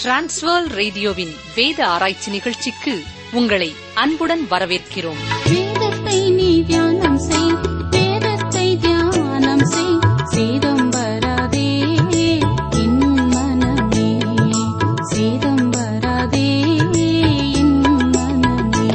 transfer ரேடியோவின் வேத ஆராய்ச்சி நிகழ்ச்சிக்கு உங்களை அன்புடன் வரவேற்கிறோம் வேதத்தை நீ தியானம் செய் வேதத்தை தியானம் செய் சேதம் வராதே என் மனமே சேதம் வராதே என் மனமே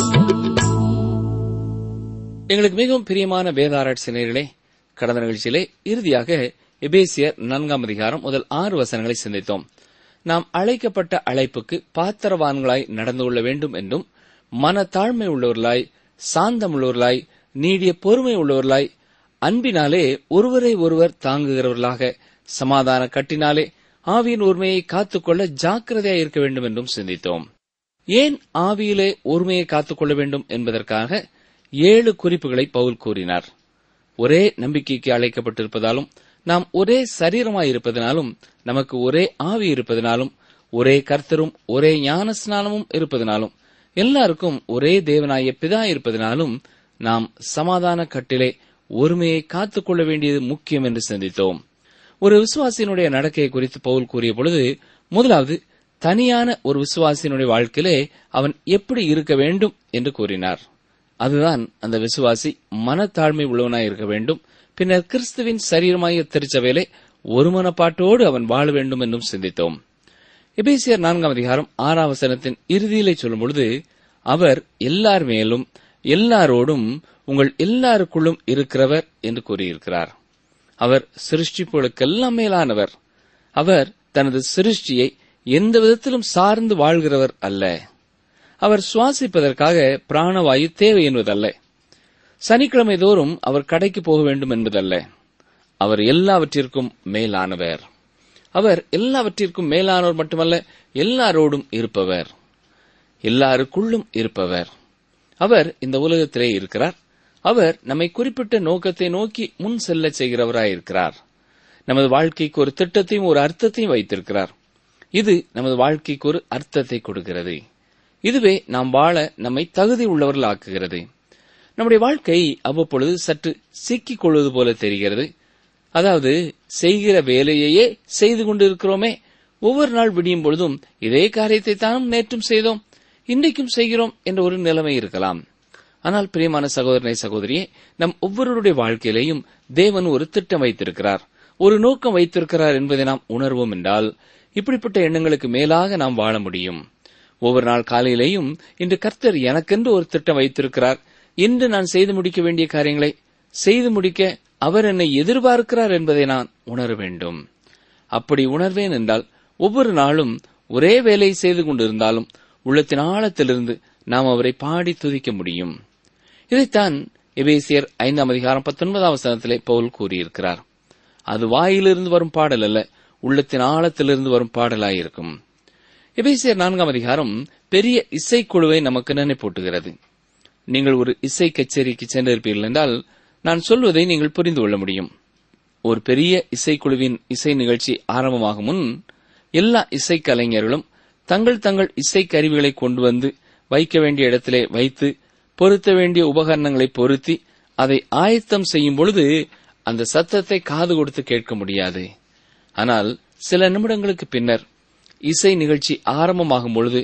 எங்களுக்கு மிகவும் பிரியமான வேதாராய்ச்சி நேயர்களே கடந்த நிகழ்ச்சியிலே இறுதியாக எபேசியர் நான்காம் அதிகாரம் முதல் ஆறு வசனங்களை சிந்தித்தோம் நாம் அழைக்கப்பட்ட அழைப்புக்கு பாத்திரவான்களாய் நடந்து கொள்ள வேண்டும் என்றும் மனத்தாழ்மை உள்ளவர்களாய் சாந்தமுள்ளவர்களாய் நீடிய பொறுமை உள்ளவர்களாய் அன்பினாலே ஒருவரை ஒருவர் தாங்குகிறவர்களாக சமாதான கட்டினாலே ஆவியின் ஒருமையை காத்துக்கொள்ள ஜாக்கிரதையாய் இருக்க வேண்டும் என்றும் சிந்தித்தோம் ஏன் ஆவியிலே ஒருமையை காத்துக்கொள்ள வேண்டும் என்பதற்காக ஏழு குறிப்புகளை பவுல் கூறினார் ஒரே நம்பிக்கைக்கு அழைக்கப்பட்டிருப்பதாலும் நாம் ஒரே சரீரமாய் இருப்பதனாலும் நமக்கு ஒரே ஆவி இருப்பதனாலும் ஒரே கர்த்தரும் ஒரே ஞான ஸ்நானமும் இருப்பதனாலும் எல்லாருக்கும் ஒரே தேவனாய பிதா இருப்பதனாலும் நாம் சமாதான கட்டிலே ஒருமையை காத்துக்கொள்ள வேண்டியது முக்கியம் என்று சிந்தித்தோம் ஒரு விசுவாசியினுடைய நடக்கையை குறித்து பவுல் கூறிய பொழுது முதலாவது தனியான ஒரு விசுவாசியினுடைய வாழ்க்கையிலே அவன் எப்படி இருக்க வேண்டும் என்று கூறினார் அதுதான் அந்த விசுவாசி மனத்தாழ்மை உள்ளவனாய் இருக்க வேண்டும் பின்னர் கிறிஸ்துவின் சரீரமாய திருச்சபையிலே ஒரு மனப்பாட்டோடு அவன் வாழ வேண்டும் என்றும் சிந்தித்தோம் எபேசியர் நான்காம் அதிகாரம் ஆறாம் வசனத்தின் இறுதியிலே சொல்லும் பொழுது அவர் எல்லார் மேலும் எல்லாரோடும் உங்கள் எல்லாருக்குள்ளும் இருக்கிறவர் என்று கூறியிருக்கிறார் அவர் சிருஷ்டிப்புகளுக்கெல்லாம் மேலானவர் அவர் தனது சிருஷ்டியை எந்த விதத்திலும் சார்ந்து வாழ்கிறவர் அல்ல அவர் சுவாசிப்பதற்காக பிராணவாயு தேவை என்பதல்ல சனிக்கிழமை தோறும் அவர் கடைக்கு போக வேண்டும் என்பதல்ல அவர் எல்லாவற்றிற்கும் மேலானவர் அவர் எல்லாவற்றிற்கும் மேலானவர் மட்டுமல்ல எல்லாரோடும் இருப்பவர் எல்லாருக்குள்ளும் இருப்பவர் அவர் இந்த உலகத்திலே இருக்கிறார் அவர் நம்மை குறிப்பிட்ட நோக்கத்தை நோக்கி முன் செல்ல செய்கிறவராயிருக்கிறார் நமது வாழ்க்கைக்கு ஒரு திட்டத்தையும் ஒரு அர்த்தத்தையும் வைத்திருக்கிறார் இது நமது வாழ்க்கைக்கு ஒரு அர்த்தத்தை கொடுக்கிறது இதுவே நாம் வாழ நம்மை தகுதி உள்ளவர்கள் ஆக்குகிறது நம்முடைய வாழ்க்கை அவ்வப்பொழுது சற்று சிக்கிக் கொள்வது போல தெரிகிறது அதாவது செய்கிற வேலையையே செய்து கொண்டிருக்கிறோமே ஒவ்வொரு நாள் விடியும் பொழுதும் இதே காரியத்தை தானும் நேற்றும் செய்தோம் இன்றைக்கும் செய்கிறோம் என்ற ஒரு நிலைமை இருக்கலாம் ஆனால் பிரியமான சகோதரனை சகோதரியே நம் ஒவ்வொருவருடைய வாழ்க்கையிலேயும் தேவன் ஒரு திட்டம் வைத்திருக்கிறார் ஒரு நோக்கம் வைத்திருக்கிறார் என்பதை நாம் உணர்வோம் என்றால் இப்படிப்பட்ட எண்ணங்களுக்கு மேலாக நாம் வாழ முடியும் ஒவ்வொரு நாள் காலையிலேயும் இன்று கர்த்தர் எனக்கென்று ஒரு திட்டம் வைத்திருக்கிறார் இன்று நான் செய்து முடிக்க வேண்டிய காரியங்களை செய்து முடிக்க அவர் என்னை எதிர்பார்க்கிறார் என்பதை நான் உணர வேண்டும் அப்படி உணர்வேன் என்றால் ஒவ்வொரு நாளும் ஒரே வேலையை செய்து கொண்டிருந்தாலும் உள்ளத்தின் ஆழத்திலிருந்து நாம் அவரை பாடி துதிக்க முடியும் இதைத்தான் எபேசியர் ஐந்தாம் அதிகாரம் பத்தொன்பதாம் வசனத்திலே பவுல் கூறியிருக்கிறார் அது வாயிலிருந்து வரும் பாடல் அல்ல உள்ளத்தின் ஆழத்திலிருந்து வரும் பாடலாயிருக்கும் எபேசியர் நான்காம் அதிகாரம் பெரிய இசைக்குழுவை நமக்கு நினைப்பூட்டுகிறது நீங்கள் ஒரு இசை கச்சேரிக்கு சென்றிருப்பீர்கள் என்றால் நான் சொல்வதை நீங்கள் புரிந்து கொள்ள முடியும் ஒரு பெரிய இசைக்குழுவின் இசை நிகழ்ச்சி ஆரம்பமாகும் முன் எல்லா இசைக்கலைஞர்களும் தங்கள் தங்கள் இசை கருவிகளை கொண்டு வந்து வைக்க வேண்டிய இடத்திலே வைத்து பொருத்த வேண்டிய உபகரணங்களை பொருத்தி அதை ஆயத்தம் செய்யும் பொழுது அந்த சத்தத்தை காது கொடுத்து கேட்க முடியாது ஆனால் சில நிமிடங்களுக்கு பின்னர் இசை நிகழ்ச்சி ஆரம்பமாகும் பொழுது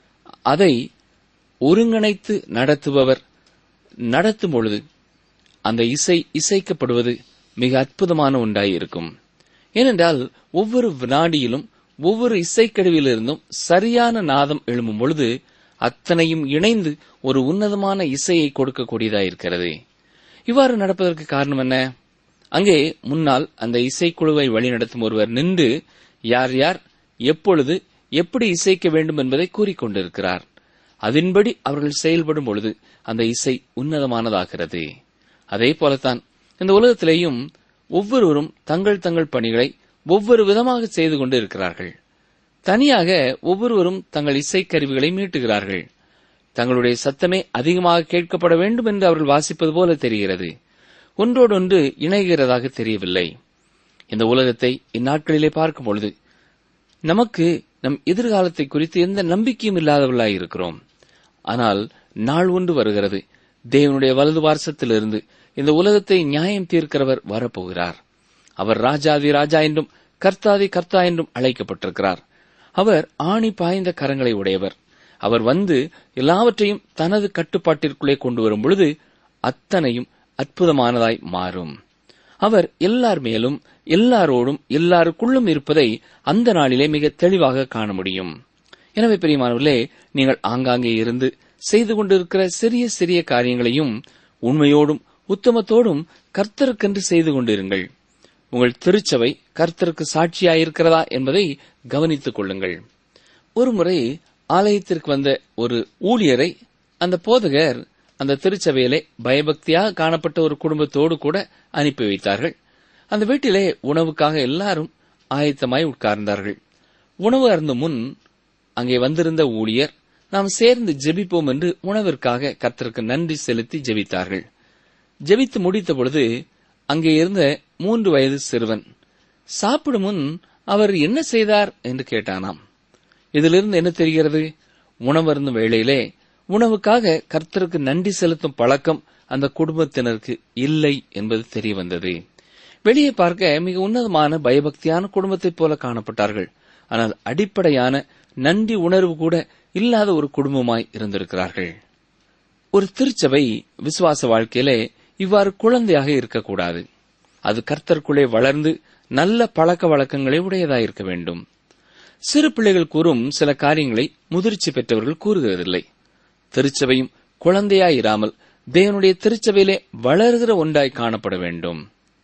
அதை ஒருங்கிணைத்து நடத்துபவர் நடத்தும் பொழுது அந்த இசை இசைக்கப்படுவது மிக அற்புதமான ஒன்றாயிருக்கும் ஏனென்றால் ஒவ்வொரு வினாடியிலும் ஒவ்வொரு இசைக்கருவியிலிருந்தும் சரியான நாதம் எழும்பும் பொழுது அத்தனையும் இணைந்து ஒரு உன்னதமான இசையை கொடுக்கக்கூடியதாயிருக்கிறது இவ்வாறு நடப்பதற்கு காரணம் என்ன அங்கே முன்னால் அந்த இசைக்குழுவை வழிநடத்தும் ஒருவர் நின்று யார் யார் எப்பொழுது எப்படி இசைக்க வேண்டும் என்பதை கூறிக்கொண்டிருக்கிறார் அதன்படி அவர்கள் செயல்படும் பொழுது அந்த இசை உன்னதமானதாகிறது அதே போலத்தான் இந்த உலகத்திலேயும் ஒவ்வொருவரும் தங்கள் தங்கள் பணிகளை ஒவ்வொரு விதமாக செய்து கொண்டு இருக்கிறார்கள் தனியாக ஒவ்வொருவரும் தங்கள் இசைக்கருவிகளை மீட்டுகிறார்கள் தங்களுடைய சத்தமே அதிகமாக கேட்கப்பட வேண்டும் என்று அவர்கள் வாசிப்பது போல தெரிகிறது ஒன்றோடொன்று இணைகிறதாக தெரியவில்லை இந்த உலகத்தை இந்நாட்களிலே பார்க்கும் பொழுது நமக்கு நம் எதிர்காலத்தை குறித்து எந்த நம்பிக்கையும் இல்லாதவர்களாய் இருக்கிறோம் ஆனால் நாள் ஒன்று வருகிறது தேவனுடைய வலது பார்சத்திலிருந்து இந்த உலகத்தை நியாயம் தீர்க்கிறவர் வரப்போகிறார் அவர் ராஜாதி ராஜா என்றும் கர்த்தாதி கர்த்தா என்றும் அழைக்கப்பட்டிருக்கிறார் அவர் ஆணி பாய்ந்த கரங்களை உடையவர் அவர் வந்து எல்லாவற்றையும் தனது கட்டுப்பாட்டிற்குள்ளே கொண்டு வரும் பொழுது அத்தனையும் அற்புதமானதாய் மாறும் அவர் எல்லார் மேலும் எல்லாரோடும் எல்லாருக்குள்ளும் இருப்பதை அந்த நாளிலே மிக தெளிவாக காண முடியும் எனவே பிரியமானவர்களே நீங்கள் ஆங்காங்கே இருந்து செய்து கொண்டிருக்கிற சிறிய சிறிய காரியங்களையும் உண்மையோடும் உத்தமத்தோடும் கர்த்தருக்கென்று செய்து கொண்டிருங்கள் உங்கள் திருச்சபை கர்த்தருக்கு சாட்சியாயிருக்கிறதா என்பதை கவனித்துக் கொள்ளுங்கள் ஒருமுறை ஆலயத்திற்கு வந்த ஒரு ஊழியரை அந்த போதகர் அந்த திருச்சபையிலே பயபக்தியாக காணப்பட்ட ஒரு குடும்பத்தோடு கூட அனுப்பி வைத்தார்கள் அந்த வீட்டிலே உணவுக்காக எல்லாரும் ஆயத்தமாய் உட்கார்ந்தார்கள் உணவு அருந்தும் முன் அங்கே வந்திருந்த ஊழியர் நாம் சேர்ந்து ஜெபிப்போம் என்று உணவிற்காக கர்த்தருக்கு நன்றி செலுத்தி ஜெபித்தார்கள் ஜெபித்து முடித்த பொழுது அங்கே இருந்த மூன்று வயது சிறுவன் சாப்பிடும் முன் அவர் என்ன செய்தார் என்று கேட்டானாம் இதிலிருந்து என்ன தெரிகிறது உணவருந்தும் வேளையிலே உணவுக்காக கர்த்தருக்கு நன்றி செலுத்தும் பழக்கம் அந்த குடும்பத்தினருக்கு இல்லை என்பது தெரிய வந்தது வெளியே பார்க்க மிக உன்னதமான பயபக்தியான குடும்பத்தைப் போல காணப்பட்டார்கள் ஆனால் அடிப்படையான நன்றி உணர்வு கூட இல்லாத ஒரு குடும்பமாய் இருந்திருக்கிறார்கள் ஒரு திருச்சபை விசுவாச வாழ்க்கையிலே இவ்வாறு குழந்தையாக இருக்கக்கூடாது அது கர்த்தருக்குள்ளே வளர்ந்து நல்ல பழக்க வழக்கங்களை உடையதாயிருக்க வேண்டும் சிறு பிள்ளைகள் கூறும் சில காரியங்களை முதிர்ச்சி பெற்றவர்கள் கூறுகிறதில்லை திருச்சபையும் குழந்தையாயிராமல் தேவனுடைய திருச்சபையிலே வளர்கிற ஒன்றாய் காணப்பட வேண்டும்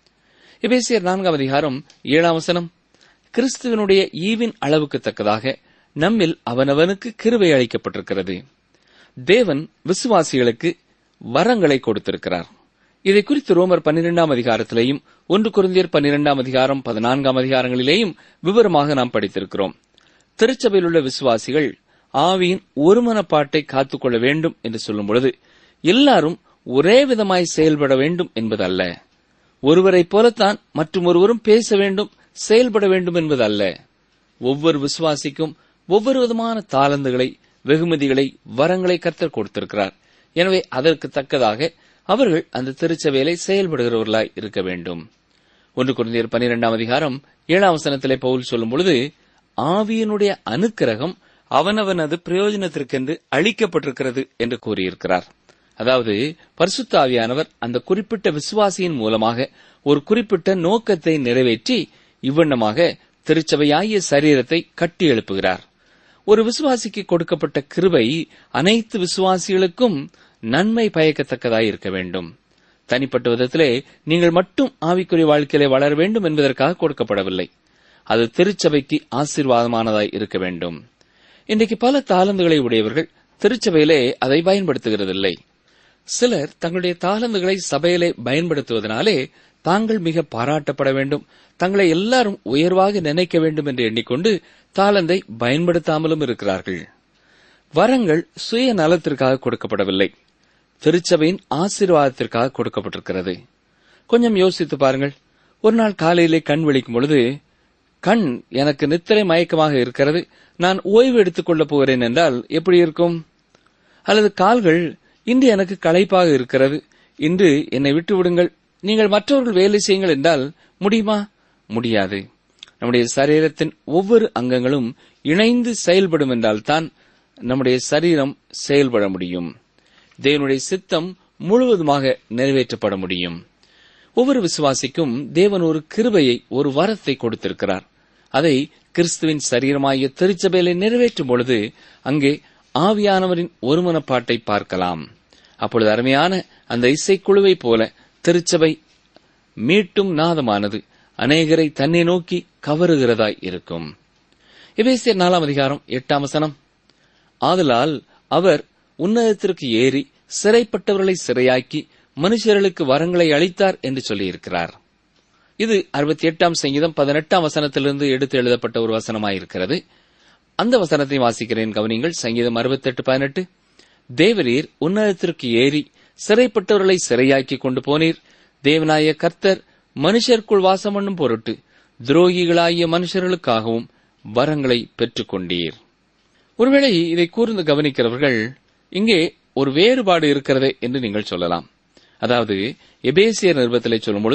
எபேசியர் நான்காம் அதிகாரம் ஏழாம் வசனம் கிறிஸ்துவனுடைய ஈவின் அளவுக்கு தக்கதாக நம்மில் அவனவனுக்கு கிருபை அளிக்கப்பட்டிருக்கிறது தேவன் விசுவாசிகளுக்கு வரங்களை கொடுத்திருக்கிறார் இதை குறித்து ரோமர் பன்னிரெண்டாம் அதிகாரத்திலேயும் ஒன்று குருந்தியர் பன்னிரெண்டாம் அதிகாரம் பதினான்காம் அதிகாரங்களிலேயும் விவரமாக நாம் படித்திருக்கிறோம் திருச்சபையில் உள்ள விசுவாசிகள் ஆவியின் ஒருமனப்பாட்டை காத்துக்கொள்ள வேண்டும் என்று சொல்லும் பொழுது எல்லாரும் ஒரே விதமாய் செயல்பட வேண்டும் என்பதல்ல ஒருவரைப் போலத்தான் மற்றும் ஒருவரும் பேச வேண்டும் செயல்பட வேண்டும் என்பதல்ல ஒவ்வொரு விசுவாசிக்கும் ஒவ்வொரு விதமான தாளந்துகளை வெகுமதிகளை வரங்களை கர்த்தர் கொடுத்திருக்கிறார் எனவே அதற்கு தக்கதாக அவர்கள் அந்த திருச்சபையிலே செயல்படுகிறவர்களாய் இருக்க வேண்டும் ஒன்று குழந்தையர் பனிரெண்டாம் அதிகாரம் ஏழாம் வசனத்திலே பவுல் சொல்லும் பொழுது ஆவியனுடைய அனுக்கிரகம் அவனவனது பிரயோஜனத்திற்கென்று அளிக்கப்பட்டிருக்கிறது என்று கூறியிருக்கிறார் அதாவது பரிசுத்த ஆவியானவர் அந்த குறிப்பிட்ட விசுவாசியின் மூலமாக ஒரு குறிப்பிட்ட நோக்கத்தை நிறைவேற்றி இவ்வண்ணமாக திருச்சபையாகிய சரீரத்தை கட்டி எழுப்புகிறார் ஒரு விசுவாசிக்கு கொடுக்கப்பட்ட கிருபை அனைத்து விசுவாசிகளுக்கும் நன்மை பயக்கத்தக்கதாய் இருக்க வேண்டும் தனிப்பட்ட விதத்திலே நீங்கள் மட்டும் ஆவிக்குரிய வாழ்க்கையிலே வளர வேண்டும் என்பதற்காக கொடுக்கப்படவில்லை அது திருச்சபைக்கு ஆசீர்வாதமானதாய் இருக்க வேண்டும் இன்றைக்கு பல தாளந்துகளை உடையவர்கள் திருச்சபையிலே அதை பயன்படுத்துகிறதில்லை சிலர் தங்களுடைய தாளந்துகளை சபையிலே பயன்படுத்துவதனாலே தாங்கள் மிக பாராட்டப்பட வேண்டும் தங்களை எல்லாரும் உயர்வாக நினைக்க வேண்டும் என்று எண்ணிக்கொண்டு தாளந்தை பயன்படுத்தாமலும் இருக்கிறார்கள் வரங்கள் சுய நலத்திற்காக கொடுக்கப்படவில்லை திருச்சபையின் ஆசீர்வாதத்திற்காக கொடுக்கப்பட்டிருக்கிறது கொஞ்சம் யோசித்து பாருங்கள் ஒரு நாள் காலையிலே கண் விழிக்கும் பொழுது கண் எனக்கு நித்திரை மயக்கமாக இருக்கிறது நான் ஓய்வு எடுத்துக் கொள்ளப் போகிறேன் என்றால் எப்படி இருக்கும் அல்லது கால்கள் இன்று எனக்கு களைப்பாக இருக்கிறது இன்று என்னை விட்டு விடுங்கள் நீங்கள் மற்றவர்கள் வேலை செய்யுங்கள் என்றால் முடியுமா முடியாது நம்முடைய சரீரத்தின் ஒவ்வொரு அங்கங்களும் இணைந்து செயல்படும் என்றால்தான் நம்முடைய சரீரம் செயல்பட முடியும் தேவனுடைய சித்தம் முழுவதுமாக நிறைவேற்றப்பட முடியும் ஒவ்வொரு விசுவாசிக்கும் தேவன் ஒரு கிருபையை ஒரு வரத்தை கொடுத்திருக்கிறார் அதை கிறிஸ்துவின் சரீரமாகிய திருச்சபையிலே நிறைவேற்றும் பொழுது அங்கே ஆவியானவரின் ஒருமனப்பாட்டை பார்க்கலாம் அப்பொழுது அருமையான அந்த இசைக்குழுவை போல திருச்சபை மீட்டும் நாதமானது அநேகரை தன்னை நோக்கி கவருகிறதாய் இருக்கும் எபேசியர் நாலாம் அதிகாரம் எட்டாம் வசனம் ஆதலால் அவர் உன்னதத்திற்கு ஏறி சிறைப்பட்டவர்களை சிறையாக்கி மனுஷர்களுக்கு வரங்களை அளித்தார் என்று சொல்லியிருக்கிறார் இது அறுபத்தி எட்டாம் சங்கீதம் பதினெட்டாம் வசனத்திலிருந்து எடுத்து எழுதப்பட்ட ஒரு வசனமாயிருக்கிறது அந்த வசனத்தை வாசிக்கிறேன் கவனிங்கள் சங்கீதம் அறுபத்தெட்டு பதினெட்டு தேவரீர் உன்னதத்திற்கு ஏறி சிறைப்பட்டவர்களை சிறையாக்கி கொண்டு போனீர் தேவனாய கர்த்தர் மனுஷருக்குள் வாசம் பண்ணும் பொருட்டு துரோகிகளாகிய மனுஷர்களுக்காகவும் வரங்களை பெற்றுக் கொண்டீர் ஒருவேளை இதை கூர்ந்து கவனிக்கிறவர்கள் இங்கே ஒரு வேறுபாடு இருக்கிறதே என்று நீங்கள் சொல்லலாம் அதாவது எபேசியர் நிருபத்திலே சொல்லும் பொழுது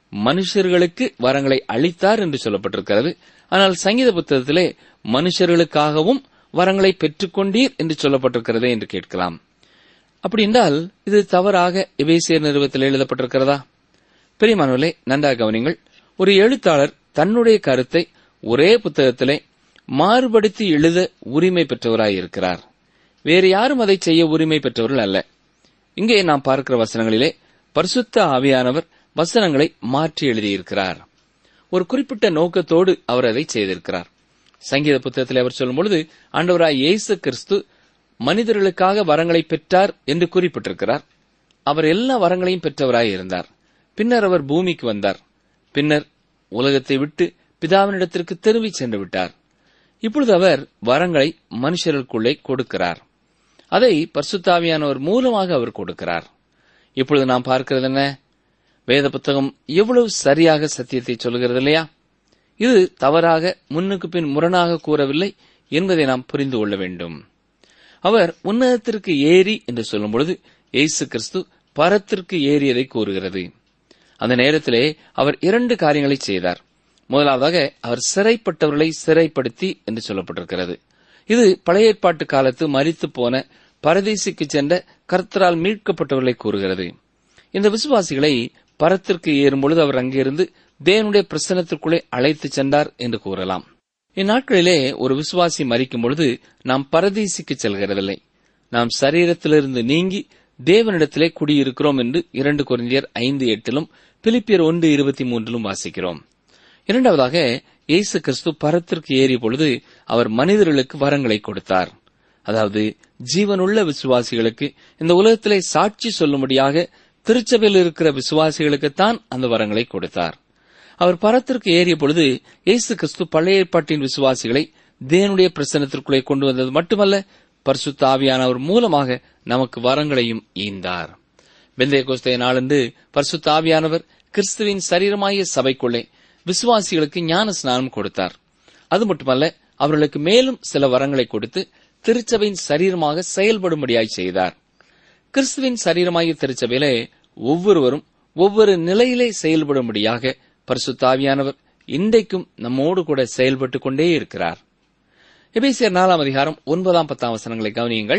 மனுஷர்களுக்கு வரங்களை அளித்தார் என்று சொல்லப்பட்டிருக்கிறது ஆனால் சங்கீத புத்தகத்திலே மனுஷர்களுக்காகவும் வரங்களை பெற்றுக்கொண்டீர் என்று சொல்லப்பட்டிருக்கிறதே என்று கேட்கலாம் அப்படி என்றால் இது தவறாக எபேசியர் நிறுவத்தில் எழுதப்பட்டிருக்கிறதா பெரியமானவர்களே நன்றாக கவனிங்கள் ஒரு எழுத்தாளர் தன்னுடைய கருத்தை ஒரே புத்தகத்திலே மாறுபடுத்தி எழுத உரிமை பெற்றவராயிருக்கிறார் வேறு யாரும் அதை செய்ய உரிமை பெற்றவர்கள் அல்ல இங்கே நாம் பார்க்கிற வசனங்களிலே பரிசுத்த ஆவியானவர் வசனங்களை மாற்றி எழுதியிருக்கிறார் ஒரு குறிப்பிட்ட நோக்கத்தோடு அவர் அதை செய்திருக்கிறார் சங்கீத புத்தகத்தில் அவர் சொல்லும் பொழுது ஆண்டவராய் இயேசு கிறிஸ்து மனிதர்களுக்காக வரங்களை பெற்றார் என்று குறிப்பிட்டிருக்கிறார் அவர் எல்லா வரங்களையும் பெற்றவராய் இருந்தார் பின்னர் அவர் பூமிக்கு வந்தார் பின்னர் உலகத்தை விட்டு பிதாவினிடத்திற்கு திரும்பி சென்று விட்டார் இப்பொழுது அவர் வரங்களை மனுஷர்களுக்குள்ளே கொடுக்கிறார் அதை பரிசுத்தாவியானவர் மூலமாக அவர் கொடுக்கிறார் இப்பொழுது நாம் பார்க்கிறது என்ன வேத புத்தகம் எவ்வளவு சரியாக சத்தியத்தை சொல்கிறது இல்லையா இது தவறாக முன்னுக்கு பின் முரணாக கூறவில்லை என்பதை நாம் புரிந்து கொள்ள வேண்டும் அவர் உன்னதத்திற்கு ஏறி என்று சொல்லும் பொழுது இயேசு கிறிஸ்து பரத்திற்கு ஏறியதை கூறுகிறது அந்த நேரத்திலே அவர் இரண்டு காரியங்களை செய்தார் முதலாவதாக அவர் சிறைப்பட்டவர்களை சிறைப்படுத்தி என்று சொல்லப்பட்டிருக்கிறது இது பழைய ஏற்பாட்டு காலத்து மரித்து போன பரதேசிக்கு சென்ற கர்த்தரால் மீட்கப்பட்டவர்களை கூறுகிறது இந்த விசுவாசிகளை பரத்திற்கு ஏறும் பொழுது அவர் அங்கிருந்து தேவனுடைய பிரசனத்திற்குள்ளே அழைத்துச் சென்றார் என்று கூறலாம் இந்நாட்களிலே ஒரு விசுவாசி மறிக்கும் பொழுது நாம் பரதேசிக்கு செல்கிறதில்லை நாம் சரீரத்திலிருந்து நீங்கி தேவனிடத்திலே குடியிருக்கிறோம் என்று இரண்டு குறைந்தியர் ஐந்து எட்டிலும் பிலிப்பியர் ஒன்று இருபத்தி மூன்றிலும் வாசிக்கிறோம் இரண்டாவதாக இயேசு கிறிஸ்து பரத்திற்கு ஏறிய பொழுது அவர் மனிதர்களுக்கு வரங்களை கொடுத்தார் அதாவது ஜீவனுள்ள விசுவாசிகளுக்கு இந்த உலகத்திலே சாட்சி சொல்லும்படியாக திருச்சபையில் இருக்கிற விசுவாசிகளுக்குத்தான் அந்த வரங்களை கொடுத்தார் அவர் பரத்திற்கு ஏறிய பொழுது இயேசு கிறிஸ்து பழைய ஏற்பாட்டின் விசுவாசிகளை தேவனுடைய பிரசனத்திற்குள்ளே கொண்டு வந்தது மட்டுமல்ல பரிசுத்த ஆவியானவர் மூலமாக நமக்கு வரங்களையும் ஈந்தார் பெந்தைய கோஸ்தைய நாளன்று பரிசுத்த ஆவியானவர் கிறிஸ்துவின் சரீரமாகிய சபைக்குள்ளே விசுவாசிகளுக்கு ஞான ஸ்நானம் கொடுத்தார் அது மட்டுமல்ல அவர்களுக்கு மேலும் சில வரங்களை கொடுத்து திருச்சபையின் சரீரமாக செயல்படும்படியாய் செய்தார் கிறிஸ்துவின் சரீரமாகிய திருச்சபையிலே ஒவ்வொருவரும் ஒவ்வொரு நிலையிலே செயல்படும்படியாக பரிசுத்தாவியானவர் இன்றைக்கும் நம்மோடு கூட செயல்பட்டுக் கொண்டே இருக்கிறார் எபேசியர் நாலாம் அதிகாரம் ஒன்பதாம் பத்தாம் வசனங்களை கவனியுங்கள்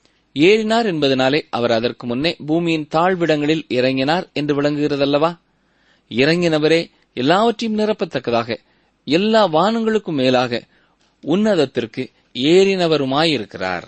ஏறினார் என்பதனாலே அவர் அதற்கு முன்னே பூமியின் தாழ்விடங்களில் இறங்கினார் என்று விளங்குகிறதல்லவா இறங்கினவரே எல்லாவற்றையும் நிரப்பத்தக்கதாக எல்லா வானங்களுக்கும் மேலாக உன்னதத்திற்கு ஏறினவருமாயிருக்கிறார்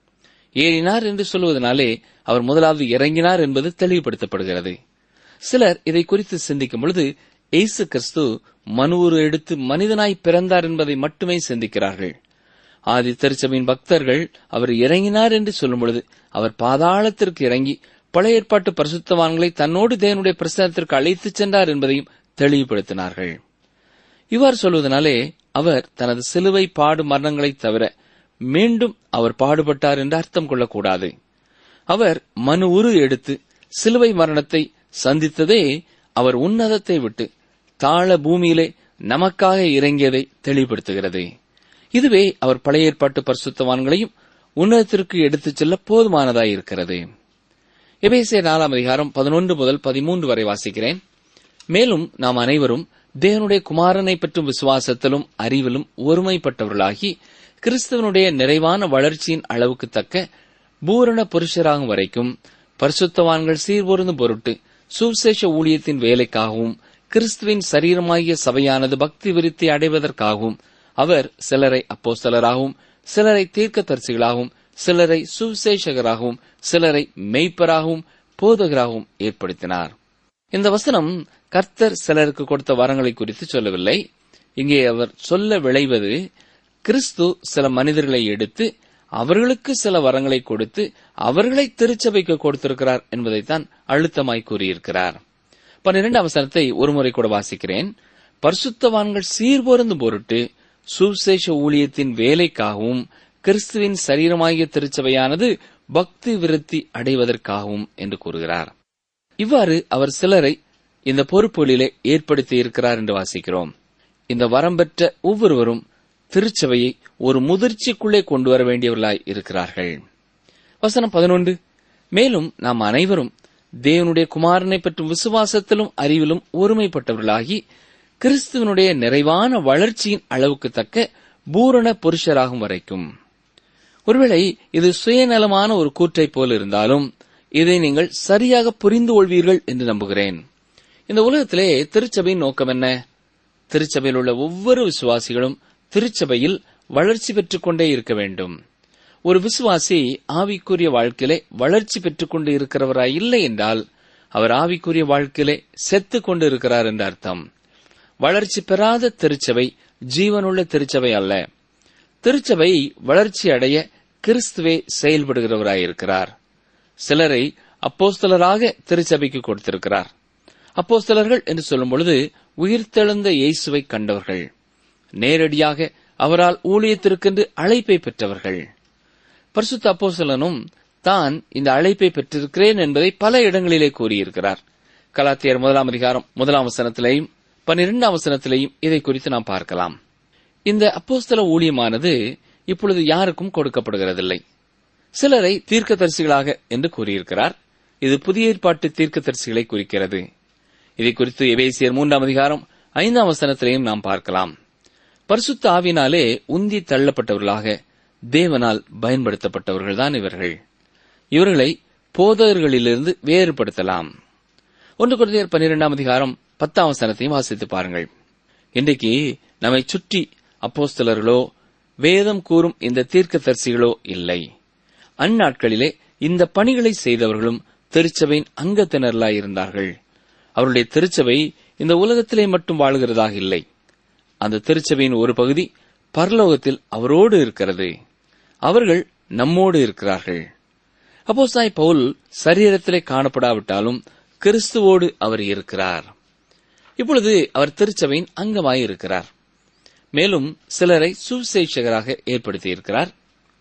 ஏறினார் என்று சொல்வதனாலே அவர் முதலாவது இறங்கினார் என்பது தெளிவுபடுத்தப்படுகிறது சிலர் இதை குறித்து சிந்திக்கும் பொழுது இயேசு கிறிஸ்து மனுவுரு எடுத்து மனிதனாய் பிறந்தார் என்பதை மட்டுமே சிந்திக்கிறார்கள் ஆதி திருச்சபையின் பக்தர்கள் அவர் இறங்கினார் என்று சொல்லும் பொழுது அவர் பாதாளத்திற்கு இறங்கி பழைய ஏற்பாட்டு பரிசுத்தவான்களை தன்னோடு தேவனுடைய பிரசனத்திற்கு அழைத்துச் சென்றார் என்பதையும் தெளிவுபடுத்தினார்கள் இவ்வாறு சொல்வதனாலே அவர் தனது சிலுவை பாடு மரணங்களைத் தவிர மீண்டும் அவர் பாடுபட்டார் என்று அர்த்தம் கொள்ளக்கூடாது அவர் மனு உரு எடுத்து சிலுவை மரணத்தை சந்தித்ததே அவர் உன்னதத்தை விட்டு தாழ பூமியிலே நமக்காக இறங்கியதை தெளிவுபடுத்துகிறது இதுவே அவர் பழைய ஏற்பாட்டு பரிசுத்தவான்களையும் உன்னதத்திற்கு எடுத்துச் செல்ல போதுமானதாயிருக்கிறது எபேசிய நாலாம் அதிகாரம் பதினொன்று முதல் பதிமூன்று வரை வாசிக்கிறேன் மேலும் நாம் அனைவரும் தேவனுடைய குமாரனை பற்றும் விசுவாசத்திலும் அறிவிலும் ஒருமைப்பட்டவர்களாகி கிறிஸ்துவனுடைய நிறைவான வளர்ச்சியின் அளவுக்கு தக்க பூரண புருஷராகும் வரைக்கும் பரிசுத்தவான்கள் சீர்பொருந்தும் பொருட்டு சுவிசேஷ ஊழியத்தின் வேலைக்காகவும் கிறிஸ்துவின் சரீரமாகிய சபையானது பக்தி விருத்தி அடைவதற்காகவும் அவர் சிலரை அப்போஸ்தலராகவும் சிலரை தீர்க்கதரிசிகளாகவும் சிலரை சுவிசேஷகராகவும் சிலரை மெய்ப்பராகவும் போதகராகவும் ஏற்படுத்தினார் இந்த வசனம் கர்த்தர் சிலருக்கு கொடுத்த வரங்களை குறித்து சொல்லவில்லை இங்கே அவர் சொல்ல விளைவது கிறிஸ்து சில மனிதர்களை எடுத்து அவர்களுக்கு சில வரங்களை கொடுத்து அவர்களை திருச்சபைக்கு கொடுத்திருக்கிறார் என்பதைத்தான் அழுத்தமாய் கூறியிருக்கிறார் பன்னிரண்டு அவசரத்தை ஒருமுறை கூட வாசிக்கிறேன் பரிசுத்தவான்கள் சீர்பொருந்தும் பொருட்டு சுவிசேஷ ஊழியத்தின் வேலைக்காகவும் கிறிஸ்துவின் சரீரமாகிய திருச்சபையானது பக்தி விருத்தி அடைவதற்காகவும் என்று கூறுகிறார் இவ்வாறு அவர் சிலரை இந்த பொறுப்புகளிலே ஏற்படுத்தி இருக்கிறார் என்று வாசிக்கிறோம் இந்த வரம் பெற்ற ஒவ்வொருவரும் திருச்சபையை ஒரு முதிர்ச்சிக்குள்ளே கொண்டு வர வேண்டியவர்களாய் இருக்கிறார்கள் வசனம் பதினொன்று மேலும் நாம் அனைவரும் தேவனுடைய குமாரனை பற்றும் விசுவாசத்திலும் அறிவிலும் ஒருமைப்பட்டவர்களாகி கிறிஸ்துவனுடைய நிறைவான வளர்ச்சியின் அளவுக்கு தக்க பூரண புருஷராகும் வரைக்கும் ஒருவேளை இது சுயநலமான ஒரு கூற்றைப் போல இருந்தாலும் இதை நீங்கள் சரியாக புரிந்து கொள்வீர்கள் என்று நம்புகிறேன் இந்த உலகத்திலே திருச்சபையின் நோக்கம் என்ன திருச்சபையில் உள்ள ஒவ்வொரு விசுவாசிகளும் திருச்சபையில் வளர்ச்சி பெற்றுக் கொண்டே இருக்க வேண்டும் ஒரு விசுவாசி ஆவிக்குரிய வாழ்க்கையிலே வளர்ச்சி பெற்றுக் கொண்டு இருக்கிறவராய் இல்லை என்றால் அவர் ஆவிக்குரிய வாழ்க்கையிலே செத்துக் கொண்டு இருக்கிறார் என்ற அர்த்தம் வளர்ச்சி பெறாத திருச்சபை ஜீவனுள்ள திருச்சபை அல்ல திருச்சபை வளர்ச்சி அடைய கிறிஸ்துவே செயல்படுகிறவராயிருக்கிறார் சிலரை அப்போஸ்தலராக திருச்சபைக்கு கொடுத்திருக்கிறார் அப்போஸ்தலர்கள் என்று சொல்லும் பொழுது உயிர்த்தெழுந்த இயேசுவை கண்டவர்கள் நேரடியாக அவரால் ஊழியத்திற்கென்று அழைப்பை பெற்றவர்கள் பரிசுத்த அப்போஸ்தலனும் தான் இந்த அழைப்பை பெற்றிருக்கிறேன் என்பதை பல இடங்களிலே கூறியிருக்கிறார் கலாத்தியர் முதலாம் அதிகாரம் முதலாம் வசனத்திலேயும் பன்னிரெண்டாம் வசனத்திலேயும் இதை குறித்து நாம் பார்க்கலாம் இந்த அப்போஸ்தல ஊழியமானது இப்பொழுது யாருக்கும் கொடுக்கப்படுகிறதில்லை சிலரை தீர்க்கதரிசிகளாக என்று கூறியிருக்கிறார் இது புதிய ஏற்பாட்டு தீர்க்கதரிசிகளை குறிக்கிறது இதை குறித்து எபேசியர் மூன்றாம் அதிகாரம் ஐந்தாம் வசனத்திலேயும் நாம் பார்க்கலாம் பரிசுத்த ஆவினாலே உந்தி தள்ளப்பட்டவர்களாக தேவனால் பயன்படுத்தப்பட்டவர்கள்தான் இவர்கள் இவர்களை போதகர்களிலிருந்து வேறுபடுத்தலாம் ஒன்று குழந்தையர் பன்னிரெண்டாம் அதிகாரம் பத்தாம் வசனத்தையும் வாசித்து பாருங்கள் இன்றைக்கு நம்மை சுற்றி அப்போஸ்தலர்களோ வேதம் கூறும் இந்த தீர்க்கதரிசிகளோ இல்லை அந்நாட்களிலே இந்த பணிகளை செய்தவர்களும் திருச்சபையின் அங்கத்தினர்களாய் இருந்தார்கள் அவருடைய திருச்சபை இந்த உலகத்திலே மட்டும் வாழ்கிறதாக இல்லை அந்த திருச்சபையின் ஒரு பகுதி பரலோகத்தில் அவரோடு இருக்கிறது அவர்கள் நம்மோடு இருக்கிறார்கள் அப்போஸ்தாய் பவுல் சரீரத்திலே காணப்படாவிட்டாலும் கிறிஸ்துவோடு அவர் இருக்கிறார் இப்பொழுது அவர் திருச்சபையின் அங்கமாய் இருக்கிறார் மேலும் சிலரை சுவிசேஷகராக ஏற்படுத்தியிருக்கிறார்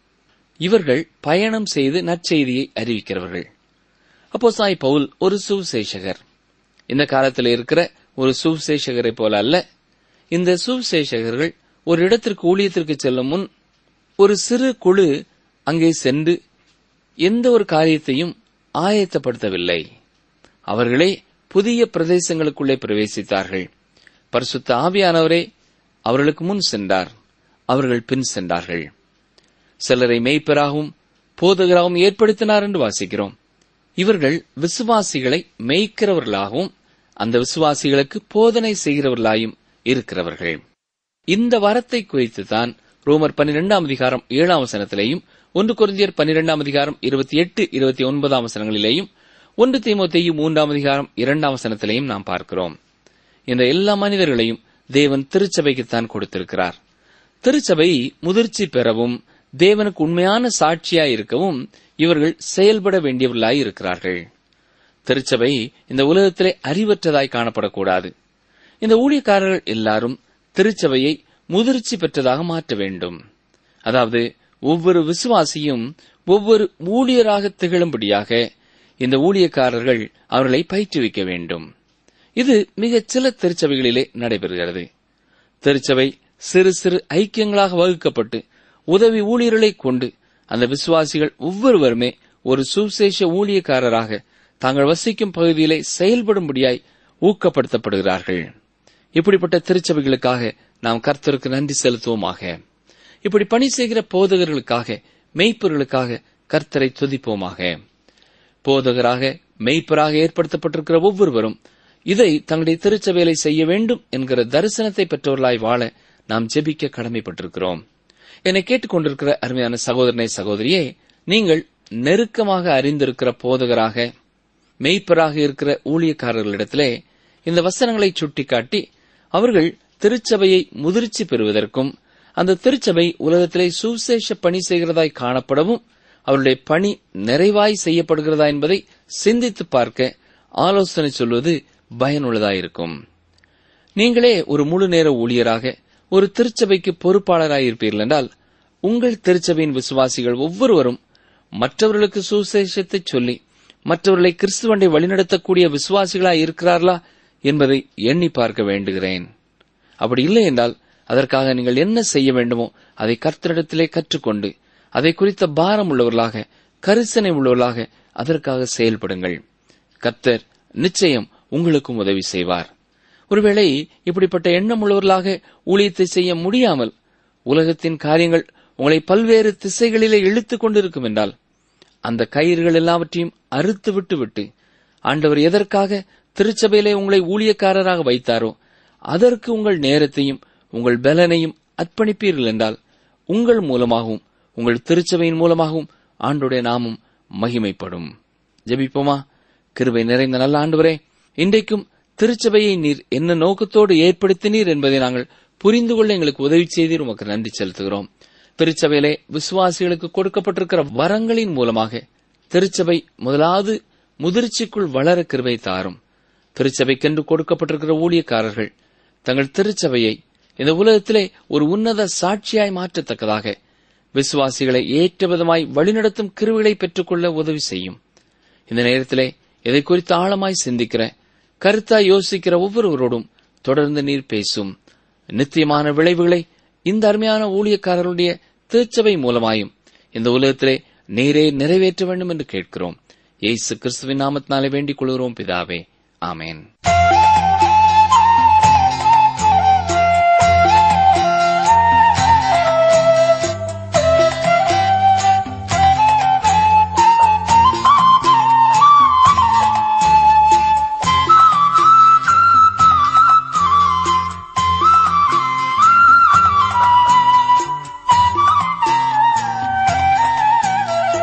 இவர்கள் பயணம் செய்து நற்செய்தியை அறிவிக்கிறவர்கள் அப்போ சாய் பவுல் ஒரு சுவிசேஷகர் இந்த காலத்தில் இருக்கிற ஒரு சுவிசேஷகரை போல அல்ல இந்த சுவிசேஷகர்கள் ஒரு இடத்திற்கு ஊழியத்திற்கு செல்லும் முன் ஒரு சிறு குழு அங்கே சென்று எந்த ஒரு காரியத்தையும் ஆயத்தப்படுத்தவில்லை அவர்களே புதிய பிரதேசங்களுக்குள்ளே பிரவேசித்தார்கள் பரிசுத்த ஆவியானவரே அவர்களுக்கு முன் சென்றார் அவர்கள் பின் சென்றார்கள் சிலரை மெய்ப்பராகவும் போதகராகவும் ஏற்படுத்தினார் என்று வாசிக்கிறோம் இவர்கள் விசுவாசிகளை மேய்க்கிறவர்களாகவும் அந்த விசுவாசிகளுக்கு போதனை செய்கிறவர்களாயும் இருக்கிறவர்கள் இந்த வரத்தை குறித்து தான் ரோமர் பன்னிரெண்டாம் அதிகாரம் ஏழாம் வசனத்திலேயும் ஒன்று குருந்தியர் பன்னிரெண்டாம் அதிகாரம் இருபத்தி எட்டு இருபத்தி ஒன்பதாம் வசனங்களிலேயும் ஒன்று தீமோத்தேயும் மூன்றாம் அதிகாரம் இரண்டாம் வசனத்திலேயும் நாம் பார்க்கிறோம் இந்த எல்லா மனிதர்களையும் தேவன் திருச்சபைக்குத்தான் கொடுத்திருக்கிறார் திருச்சபை முதிர்ச்சி பெறவும் தேவனுக்கு உண்மையான சாட்சியாய் இருக்கவும் இவர்கள் செயல்பட வேண்டியவர்களாய் இருக்கிறார்கள் திருச்சபை இந்த உலகத்திலே அறிவற்றதாய் காணப்படக்கூடாது இந்த ஊழியக்காரர்கள் எல்லாரும் திருச்சபையை முதிர்ச்சி பெற்றதாக மாற்ற வேண்டும் அதாவது ஒவ்வொரு விசுவாசியும் ஒவ்வொரு ஊழியராக திகழும்படியாக இந்த ஊழியக்காரர்கள் அவர்களை பயிற்றுவிக்க வேண்டும் இது மிகச் சில திருச்சபைகளிலே நடைபெறுகிறது திருச்சபை சிறு சிறு ஐக்கியங்களாக வகுக்கப்பட்டு உதவி ஊழியர்களை கொண்டு அந்த விசுவாசிகள் ஒவ்வொருவருமே ஒரு சுசேஷ ஊழியக்காரராக தாங்கள் வசிக்கும் பகுதியிலே செயல்படும்படியாய் ஊக்கப்படுத்தப்படுகிறார்கள் இப்படிப்பட்ட திருச்சபைகளுக்காக நாம் கர்த்தருக்கு நன்றி செலுத்துவோமாக இப்படி பணி செய்கிற போதகர்களுக்காக மெய்ப்பொருளுக்காக கர்த்தரை துதிப்போமாக போதகராக மெய்ப்பராக ஏற்படுத்தப்பட்டிருக்கிற ஒவ்வொருவரும் இதை தங்களுடைய திருச்சபைகளை செய்ய வேண்டும் என்கிற தரிசனத்தை பெற்றவர்களாய் வாழ நாம் ஜெபிக்க கடமைப்பட்டிருக்கிறோம் என்னை கேட்டுக்கொண்டிருக்கிற அருமையான சகோதரனை சகோதரியே நீங்கள் நெருக்கமாக அறிந்திருக்கிற போதகராக மெய்ப்பராக இருக்கிற ஊழியக்காரர்களிடத்திலே இந்த வசனங்களை சுட்டிக்காட்டி அவர்கள் திருச்சபையை முதிர்ச்சி பெறுவதற்கும் அந்த திருச்சபை உலகத்திலே சுவிசேஷ பணி செய்கிறதாய் காணப்படவும் அவருடைய பணி நிறைவாய் செய்யப்படுகிறதா என்பதை சிந்தித்து பார்க்க ஆலோசனை சொல்வது பயனுள்ளதாயிருக்கும் நீங்களே ஒரு முழு நேர ஊழியராக ஒரு திருச்சபைக்கு பொறுப்பாளராயிருப்பீர்கள் என்றால் உங்கள் திருச்சபையின் விசுவாசிகள் ஒவ்வொருவரும் மற்றவர்களுக்கு சுசேஷத்தை சொல்லி மற்றவர்களை கிறிஸ்துவண்டை வழிநடத்தக்கூடிய விசுவாசிகளாய் இருக்கிறார்களா என்பதை எண்ணி பார்க்க வேண்டுகிறேன் அப்படி இல்லை என்றால் அதற்காக நீங்கள் என்ன செய்ய வேண்டுமோ அதை கர்த்தரிடத்திலே கற்றுக்கொண்டு அதை குறித்த பாரம் உள்ளவர்களாக கரிசனை உள்ளவர்களாக அதற்காக செயல்படுங்கள் கர்த்தர் நிச்சயம் உங்களுக்கும் உதவி செய்வார் ஒருவேளை இப்படிப்பட்ட எண்ணமுள்ளவர்களாக ஊழியத்தை செய்ய முடியாமல் உலகத்தின் காரியங்கள் உங்களை பல்வேறு திசைகளிலே இழுத்துக் கொண்டிருக்கும் என்றால் அந்த கயிறுகள் எல்லாவற்றையும் அறுத்து விட்டு விட்டு ஆண்டவர் எதற்காக திருச்சபையிலே உங்களை ஊழியக்காரராக வைத்தாரோ அதற்கு உங்கள் நேரத்தையும் உங்கள் பலனையும் அர்ப்பணிப்பீர்கள் என்றால் உங்கள் மூலமாகவும் உங்கள் திருச்சபையின் மூலமாகவும் ஆண்டுடைய நாமம் மகிமைப்படும் ஜெபிப்போமா கிருபை நிறைந்த நல்ல ஆண்டவரே இன்றைக்கும் திருச்சபையை நீர் என்ன நோக்கத்தோடு ஏற்படுத்தினீர் என்பதை நாங்கள் புரிந்து கொள்ள எங்களுக்கு உதவி செய்தீர் உமக்கு நன்றி செலுத்துகிறோம் திருச்சபையிலே விசுவாசிகளுக்கு கொடுக்கப்பட்டிருக்கிற வரங்களின் மூலமாக திருச்சபை முதலாவது முதிர்ச்சிக்குள் வளர கிருபை தாரும் திருச்சபைக்கென்று கொடுக்கப்பட்டிருக்கிற ஊழியக்காரர்கள் தங்கள் திருச்சபையை இந்த உலகத்திலே ஒரு உன்னத சாட்சியாய் மாற்றத்தக்கதாக விசுவாசிகளை ஏற்ற விதமாய் வழிநடத்தும் கிருவிகளை பெற்றுக்கொள்ள உதவி செய்யும் இந்த நேரத்திலே இதை குறித்து ஆழமாய் சிந்திக்கிற கருத்தாய் யோசிக்கிற ஒவ்வொருவரோடும் தொடர்ந்து நீர் பேசும் நித்தியமான விளைவுகளை இந்த அருமையான ஊழியக்காரர்களுடைய திருச்சபை மூலமாயும் இந்த உலகத்திலே நேரே நிறைவேற்ற வேண்டும் என்று கேட்கிறோம் இயேசு கிறிஸ்துவின் நாமத்தினாலே வேண்டிக் கொள்கிறோம் பிதாவே ஆமேன்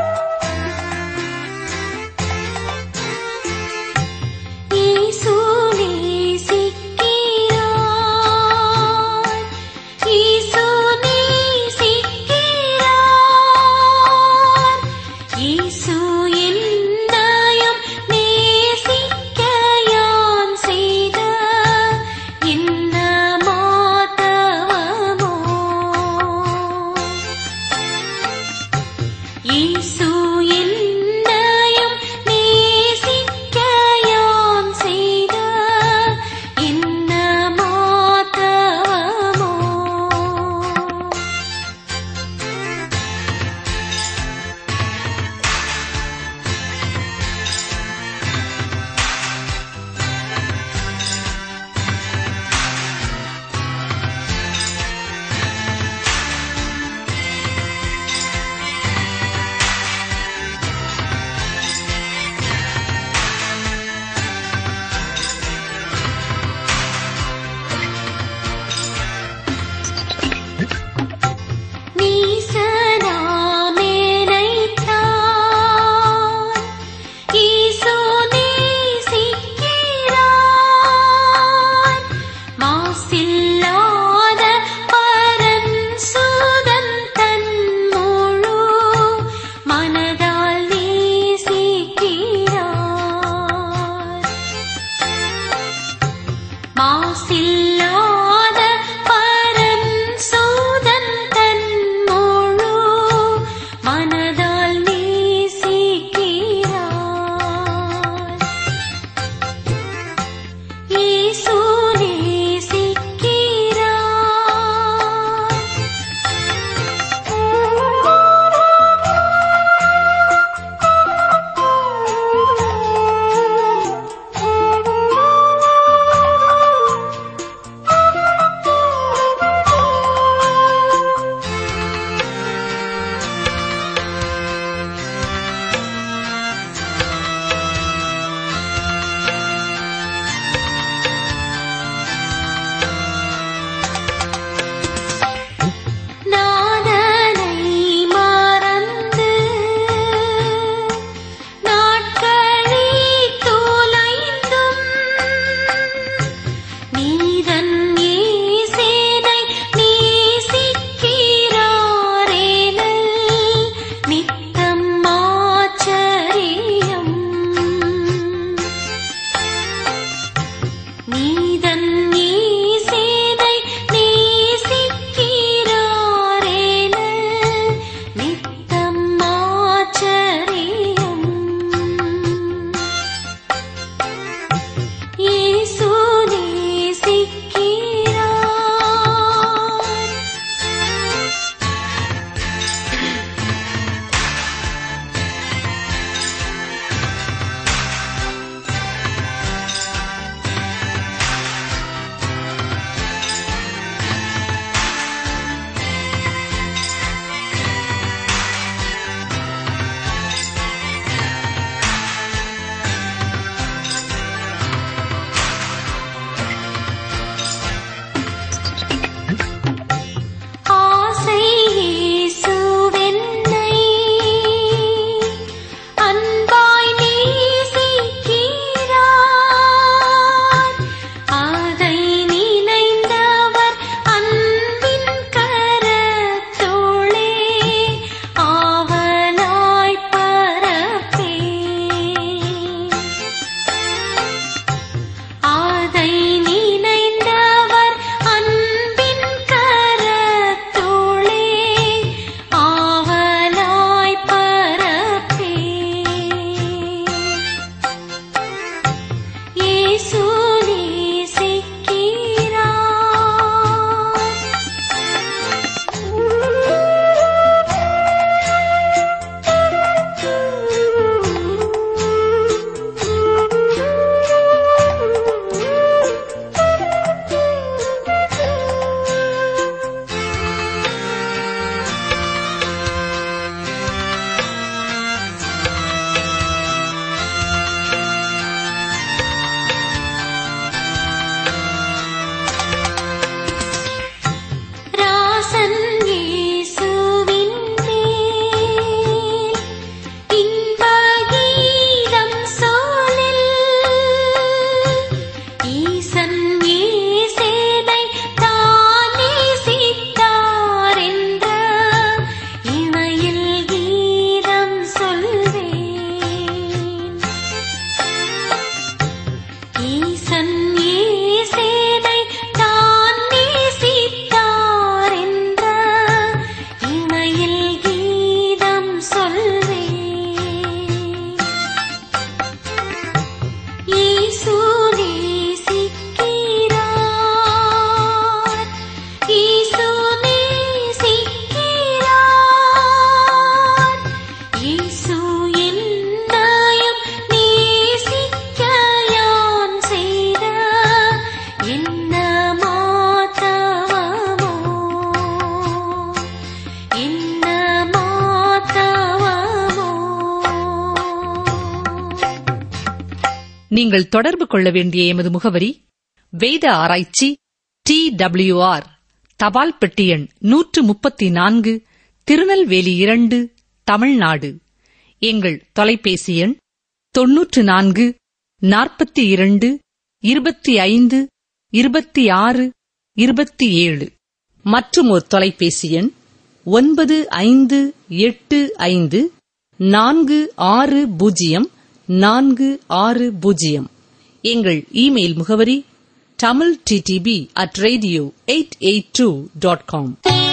இயேசுவே நீங்கள் தொடர்பு கொள்ள வேண்டிய எமது முகவரி வேத ஆராய்ச்சி டி ஆர் தபால் பெட்டி எண் நூற்று முப்பத்தி நான்கு திருநெல்வேலி இரண்டு தமிழ்நாடு எங்கள் தொலைபேசி எண் தொன்னூற்று நான்கு நாற்பத்தி இரண்டு இருபத்தி ஐந்து இருபத்தி ஆறு இருபத்தி ஏழு மற்றும் ஒரு தொலைபேசி எண் ஒன்பது ஐந்து எட்டு ஐந்து நான்கு ஆறு பூஜ்ஜியம் நான்கு ஆறு பூஜ்ஜியம் எங்கள் இமெயில் முகவரி Tamil TDP at radio eight eight two dot com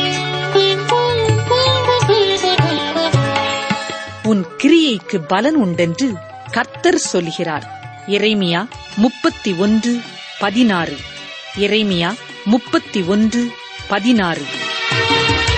உன் கிரியைக்கு பலன் உண்டென்று கர்த்தர் சொல்கிறார் எரேமியா முப்பத்தி ஒன்று பதினாறு எரேமியா முப்பத்தி ஒன்று பதினாறு